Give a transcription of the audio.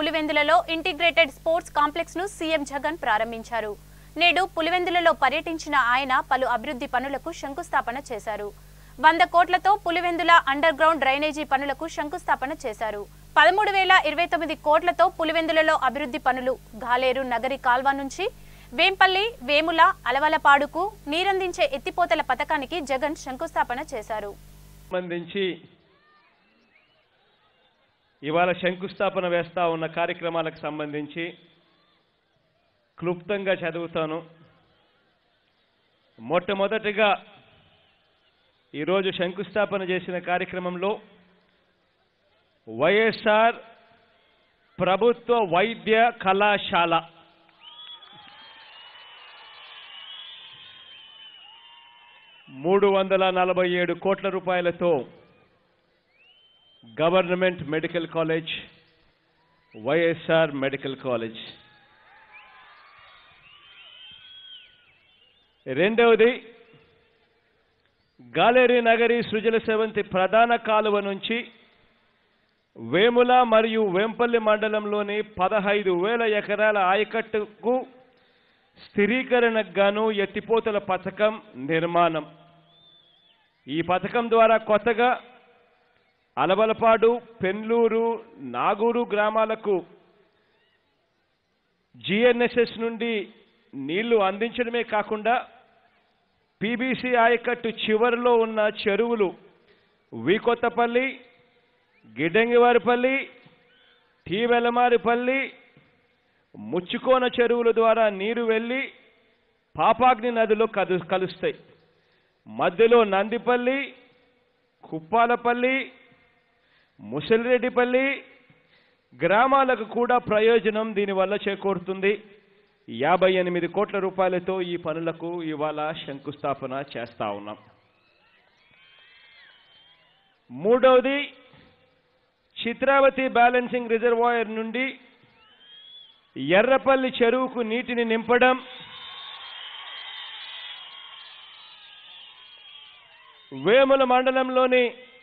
పులివెందులలో integrated sports complex ను CM Jagan ప్రారంభించారు నేడు పులివెందులలో పర్యటించిన ఆయన పలు అభివృద్ధి పనులకు శంకుస్థాపన చేశారు వంద కోట్లతో పులివెందుల అండర్ గ్రౌండ్ డ్రైనేజీ పనులకు శంకుస్థాపన చేశారు పదమూడు వేల ఇరవై తొమ్మిది కోట్లతో పులివెందులలో అభివృద్ధి పనులు గాలేరు నగరి కాల్వ నుంచి వేంపల్లి వేముల అలవలపాడుకు నీరందించే ఎత్తిపోతల పథకానికి జగన్ శంకుస్థాపన చేశారు సంబంధించి ఇవాళ శంకుస్థాపన వేస్తా ఉన్న కార్యక్రమాలకు సంబంధించి క్లుప్తంగా చదువుతాను మొట్టమొదటిగా ఈరోజు శంకుస్థాపన చేసిన కార్యక్రమంలో వైఎస్ఆర్ ప్రభుత్వ వైద్య కళాశాల మూడు వందల నలభై ఏడు కోట్ల రూపాయలతో government medical college YSR medical college రెండవది గాలేరి నగరి సృజల సెవంతి ప్రధాన కాలువ నుంచి వేముల మరియు వేంపల్లి మండలంలోని పదహైదు వేల ఎకరాల ఆయకట్టుకు స్థిరీకరణకు గాను ఎత్తిపోతల పథకం నిర్మాణం ఈ పథకం ద్వారా కొత్తగా అలవలపాడు పెన్లూరు నాగూరు గ్రామాలకు జిఎన్ఎస్ఎస్ నుండి నీళ్లు అందించడమే కాకుండా పీబీసీ ఆయకట్టు చివరిలో ఉన్న చెరువులు వీకొత్తపల్లి గిడ్డంగివారిపల్లి టీ వెలమారిపల్లి ముచ్చుకోన చెరువుల ద్వారా నీరు వెళ్ళి పాపాగ్ని నదిలో కలు కలుస్తాయి మధ్యలో నందిపల్లి కుప్పాలపల్లి ముసలిరెడ్డిపల్లి గ్రామాలకు కూడా ప్రయోజనం దీనివల్ల చేకూరుతుంది యాభై ఎనిమిది కోట్ల రూపాయలతో ఈ పనులకు ఇవాళ శంకుస్థాపన చేస్తా ఉన్నాం మూడవది చిత్రావతి బ్యాలెన్సింగ్ రిజర్వాయర్ నుండి ఎర్రపల్లి చెరువుకు నీటిని నింపడం వేముల మండలంలోని